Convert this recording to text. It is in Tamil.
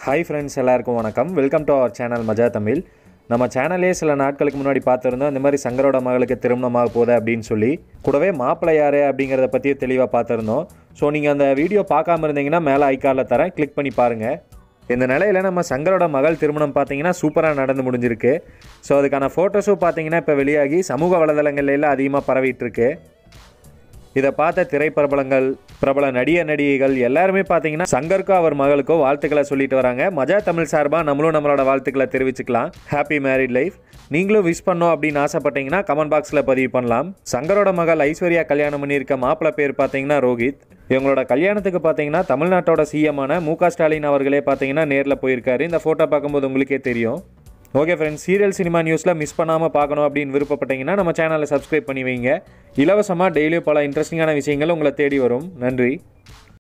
ஹாய் ஃப்ரெண்ட்ஸ் எல்லாருக்கும் வணக்கம் வெல்கம் டு அவர் சேனல் மஜா தமிழ் நம்ம சேனலே சில நாட்களுக்கு முன்னாடி பார்த்துருந்தோம் இந்த மாதிரி சங்கரோட மகளுக்கு திருமணமாக போகுது அப்படின்னு சொல்லி கூடவே மாப்பிள்ளை யார் அப்படிங்கிறத பற்றியும் தெளிவாக பார்த்துருந்தோம் ஸோ நீங்கள் அந்த வீடியோ பார்க்காம இருந்தீங்கன்னா மேலே ஐக்காலில் தரேன் கிளிக் பண்ணி பாருங்கள் இந்த நிலையில் நம்ம சங்கரோட மகள் திருமணம் பார்த்தீங்கன்னா சூப்பராக நடந்து முடிஞ்சிருக்கு ஸோ அதுக்கான ஃபோட்டோஸும் பார்த்தீங்கன்னா இப்போ வெளியாகி சமூக வலைதளங்கள்ல எல்லாம் அதிகமாக பரவிட்டு இருக்கு இதை பார்த்த திரைப்பிரபலங்கள் பிரபல நடிகர் நடிகைகள் எல்லாருமே பார்த்தீங்கன்னா சங்கருக்கோ அவர் மகளுக்கோ வாழ்த்துக்களை சொல்லிட்டு வராங்க மஜா தமிழ் சார்பாக நம்மளும் நம்மளோட வாழ்த்துக்களை தெரிவிச்சுக்கலாம் ஹாப்பி மேரிட் லைஃப் நீங்களும் விஷ் பண்ணோம் அப்படின்னு ஆசைப்பட்டீங்கன்னா கமெண்ட் பாக்ஸில் பதிவு பண்ணலாம் சங்கரோட மகள் ஐஸ்வர்யா கல்யாணம் பண்ணியிருக்க மாப்பிள்ளை பேர் பார்த்தீங்கன்னா ரோஹித் இவங்களோட கல்யாணத்துக்கு பார்த்தீங்கன்னா தமிழ்நாட்டோட சிஎமான மு க ஸ்டாலின் அவர்களே பார்த்தீங்கன்னா நேரில் போயிருக்காரு இந்த ஃபோட்டோ பார்க்கும்போது உங்களுக்கே தெரியும் ஓகே ஃப்ரெண்ட்ஸ் சீரியல் சினிமா நியூஸில் மிஸ் பண்ணாமல் பார்க்கணும் அப்படின்னு விருப்பப்பட்டீங்கன்னா நம்ம சேனலை சப்ஸ்கிரைப் பண்ணி வைங்க இலவசமாக டெய்லியும் பல இன்ட்ரெஸ்டிங்கான விஷயங்கள் உங்களை தேடி வரும் நன்றி